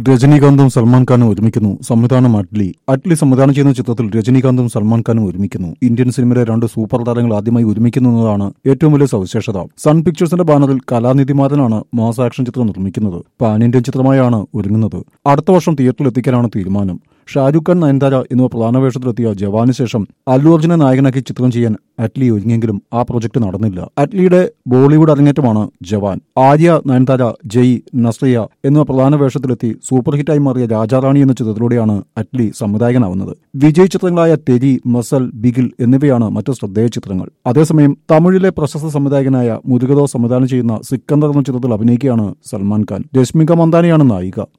രജനീകാന്തും സൽമാൻ ഖാനും ഒരുമിക്കുന്നു സംവിധാനം അറ്റ്ലി അറ്റ്ലി സംവിധാനം ചെയ്യുന്ന ചിത്രത്തിൽ രജനീകാന്തും സൽമാൻ ഖാനും ഒരുമിക്കുന്നു ഇന്ത്യൻ സിനിമയിലെ രണ്ട് സൂപ്പർ താരങ്ങൾ ആദ്യമായി ഒരുമിക്കുന്നു എന്നതാണ് ഏറ്റവും വലിയ സവിശേഷത സൺ പിക്ചേഴ്സിന്റെ ബാനറിൽ കലാനിധിമാരനാണ് മാസ് ആക്ഷൻ ചിത്രം നിർമ്മിക്കുന്നത് പാൻ ഇന്ത്യൻ ചിത്രമായാണ് ഒരുങ്ങുന്നത് അടുത്ത വർഷം തിയേറ്ററിൽ എത്തിക്കാനാണ് തീരുമാനം ഷാരൂഖ് ഖാൻ നയൻതാര എന്നിവ പ്രധാന വേഷത്തിലെത്തിയ ജവാന് ശേഷം അല്ലു അർജുനെ നായകനാക്കി ചിത്രം ചെയ്യാൻ അറ്റ്ലി ഒരുങ്ങിയെങ്കിലും ആ പ്രൊജക്ട് നടന്നില്ല അറ്റ്ലിയുടെ ബോളിവുഡ് അരങ്ങേറ്റമാണ് ജവാൻ ആര്യ നയൻതാര ജയ് നസ്രിയ എന്നിവ പ്രധാന വേഷത്തിലെത്തി സൂപ്പർ ഹിറ്റായി മാറിയ രാജാറാണി എന്ന ചിത്രത്തിലൂടെയാണ് അറ്റ്ലി സംവിധായകനാവുന്നത് വിജയ് ചിത്രങ്ങളായ തെരി മസൽ ബിഗിൽ എന്നിവയാണ് മറ്റ് ശ്രദ്ധേയ ചിത്രങ്ങൾ അതേസമയം തമിഴിലെ പ്രശസ്ത സംവിധായകനായ മുരുകദോ സംവിധാനം ചെയ്യുന്ന സിക്കന്ദർ എന്ന ചിത്രത്തിൽ അഭിനയിക്കുകയാണ് സൽമാൻ ഖാൻ രശ്മിക മന്ദാനയാണ് നായിക